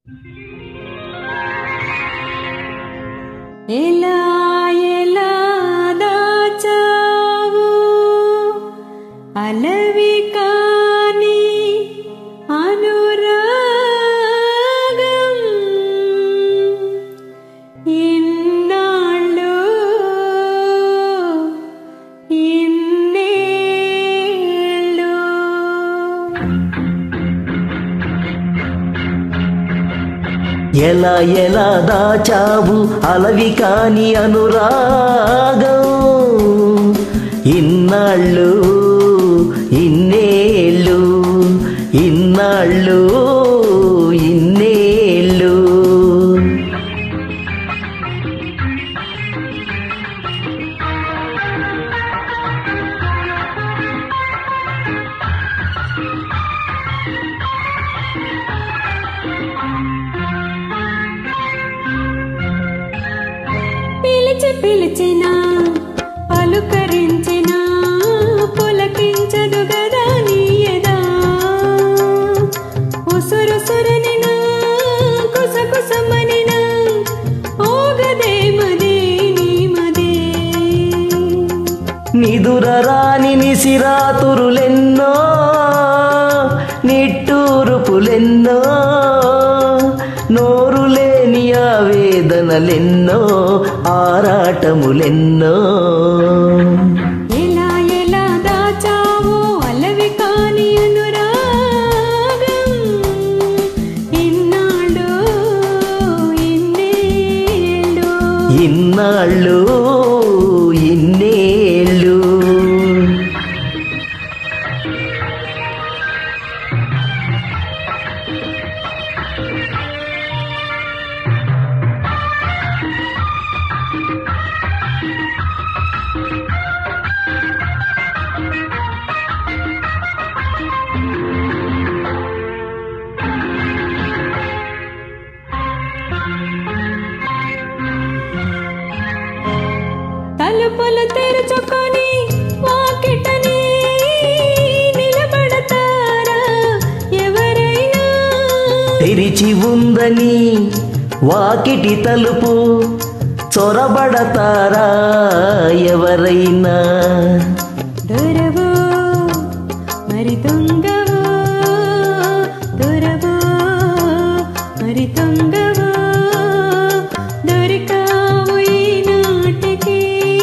ఎలా ఎలా దాచావు అలవి కాని అనురాగం ఇన్నాళ్ళు ఇన్నేళ్ళు ఎలా ఎలా దాచావు అలవి కాని అనురాగం ఇన్నాళ్ళు ఇన్నేళ్ళు ఇన్నాళ్ళు ఇన్నేళ్ళు పిలిచి పిలిచిన పలుకరించిన పులకించదు గదా నీయదా ఉసురుసురనిన కుసకుసమనిన ఓగదే మదే నీ మదే నిదురరాని నిసిరాతురులెన్నో నిట్టూరుపులెన్నో నోరు లేని ఆవేదనలెన్నో ఆరాటములెన్నో ఎలా ఎలా దాచావో అలవి కాని అనురాగం ఇన్నాళ్ళు ఇన్నేళ్ళు ఇన్నాళ్ళు ఇన్నేళ్ళు తలుపులు తెరుచుకొని వాకిటని నిలబడతారా ఎవరైనా తెరిచి ఉందని వాకిటి తలుపు చొరబడతారా ఎవరైనా దొరవో మరి దొంగవో దొరవో మరి దొంగవో దొరికావు ఈనాటికి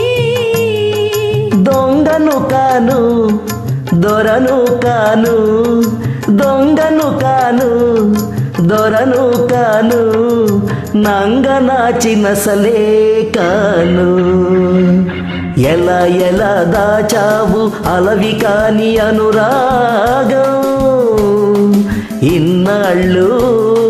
దొంగను కాను దొరను కాను దొంగను కాను దొరను కాను నంగనాచిన సలే కాను ఎలా ఎలా దాచావు అలవి కాని అనురాగం ఇన్నాళ్ళు